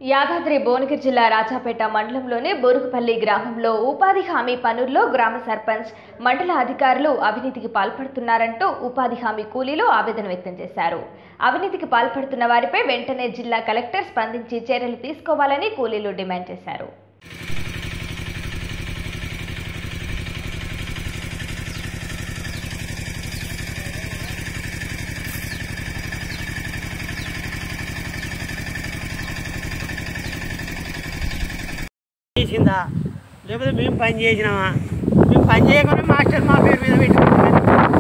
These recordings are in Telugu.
యాదాద్రి భువనగిరి జిల్లా రాజాపేట మండలంలోని బోరుగుపల్లి గ్రామంలో ఉపాధి హామీ పనుల్లో గ్రామ సర్పంచ్ మండల అధికారులు అవినీతికి పాల్పడుతున్నారంటూ ఉపాధి హామీ కూలీలు ఆవేదన వ్యక్తం చేశారు అవినీతికి పాల్పడుతున్న వారిపై వెంటనే జిల్లా కలెక్టర్ స్పందించి చర్యలు తీసుకోవాలని కూలీలు డిమాండ్ చేశారు చేసిందా లేకపోతే మేము పని చేసినామా మేము పని చేయకుండా మాస్టర్ మా పేరు మీద పెట్టుకుంటాం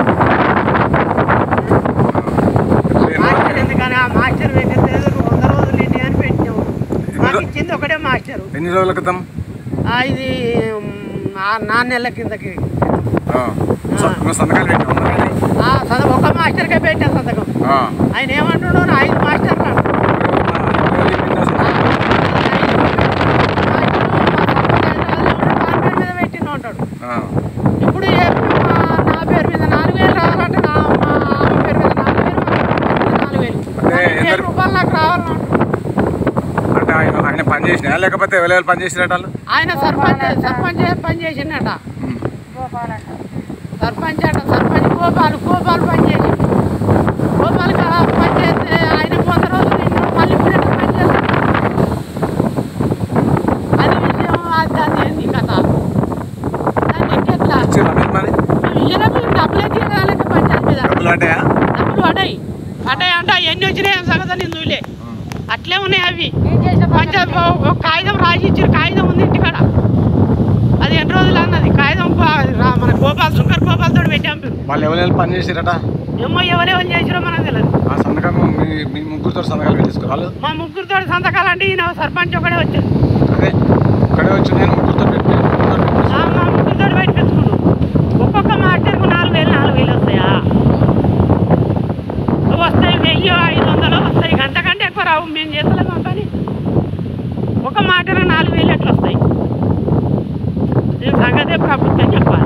మాస్టర్ ఎందుకని ఆ మాస్టర్ పెట్టింది ఏదో వంద రోజులు ఇంటి అని పెట్టినాము మాకు ఇచ్చింది ఒకటే మాస్టర్ ఎన్ని రోజుల క్రితం ఆ, ఇది మ్, ఆ నాలుగు నెలల కిందకి ఆ. స- నువ్వు సంతకాలు పెట్టావు అవునా కానీ? ఆ, చదువు ఒక మాస్టర్కే పెట్టా సంతకం ఆ. ఆయన ఏమంటున్నాడు ఐదు మాస్టర్లు అన్నాడు. నా పేరు మీద పెట్టిన ఉంటాడు ఆ. ఇప్పుడు చెప్పిన మా- నా పేరు మీద నాలుగు వేలు రావాలంటే నా మా ఆమె పేరు మీద నాలుగు వేలు మా పేరు మీద నాలుగు వేలు అంటే పన్నెండు వేల ఎందరు- రూపాయలు నాకు రావాలంటాడు అంటే ఆయన ఆయన పని చేసినా లేకపోతే ఎవరెవరు పని చేసినట్టు వాళ్ళు ఆయన సర్పంచ్ సర్పంచ్ పని చేసిండట ఉమ్. సర్పంచ్ అట సర్పంచ్ గోపాల్ గోపాల్ పని చేసి గోపాల్ కా- పని చేస్తే ఆయన వంద రోజులు నిండు మళ్ళీ ఇప్పుడు ఎట్లా పని చేస్తాడు అది విషయం అది అది ఏంది కథ దాన్ని ఇంకెట్లా ఇచ్చిర్రా మీరు మరి ఇయ్యరా మీరు డబ్బులే తీయగలిగితే పంచాయతీ మీద డబ్బులు పడ్డాయా డబ్బులు పడాయి పడ్డాయి అంటే ఎన్ని వచ్చినాయి సంగతి నేను చూలే ఉమ్. అట్లే ఉన్నాయి అవి పంచాయతీ ఒక కాగితం రాసి ఇచ్చారు కాగితం ఉంది ఇంటికాడ అది ఎన్ని రోజులు అన్నది కాగితం పా- రా- మన గోపాల్ శంకర్ గోపాల్ తోటి పెట్టాం మేము వాళ్ళు ఎవరెవరు పని చేసిరట ఏమో ఎవరెవరు చేసిరో మనకు తెలియదు ఆ సంతకం మీ మీ ముగ్గురుతో సంతకాలు పెట్టేసుకోరు వాళ్ళు మా ముగ్గురితో సంతకాలు అంటే ఈయన సర్పంచ్ ఒకడే వచ్చాడు అదే ఇక్కడే వచ్చి నేను ముగ్గురుతో పెట్టి ముగ్గురితో పెట్టేసుకో. ఆ, మా ముగ్గురితో పెట్టించుకున్నాడు ఒక్కొక్క మాస్టర్కు నాలుగు వేలు నాలుగు వేలు వస్తాయా వస్తాయి వెయ్యి ఐదు వందలు వస్తాయి అంతకంటే ఎక్కువ రావు మేము చేస్తలేము ఆ పని ఒక మాటలో నాలుగు వేలు ఎట్లా వస్తాయి దీని సంగతే ప్రభుత్వం చెప్పాలి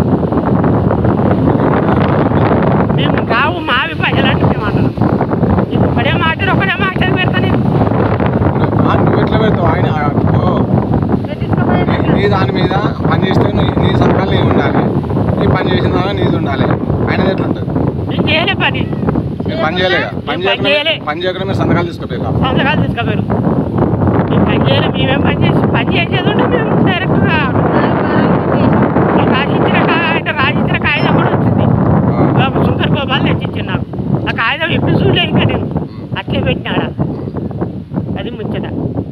మేము రావు మావి ప్రజలంటే మేము అంటున్నాం ఇది ఒకటే మాటలు ఒకటే మాటలు పెడతా నేను ఆ, నువ్వు ఎట్లా పెడతావు ఆయన ఆ, ఓ, నీ- నీ దాని మీద పని చేస్తే నీ- నీ సంతకాలు నీవు ఉండాలి నీ పని చేసిన దాని నీది ఉండాలి ఆయన ఎట్లా ఉంటుంది నేను చేయలే పని మీరు పని చేయలేదా పని నేను పని చేయకుండా చేయలే. పని చేయకుండా మీరు సంతకాలు తీసుకోపోయి సంతకాలు తీసుకోపోయారు మేము పని చేయలేం మేమేం పని చేసి పని చేసేది ఉంటే మేము డైరెక్ట్గా రాసిచ్చిన అంటే రాసిచ్చిన కాగితం కూడా వచ్చింది బాబు శంకర్ గోపాల్ తెచ్చిచ్చింది నాకు ఆ కాగితం ఎప్పుడు చూడలే ఇంకా నేను అట్లే పెట్టినాడా అది ముచ్చట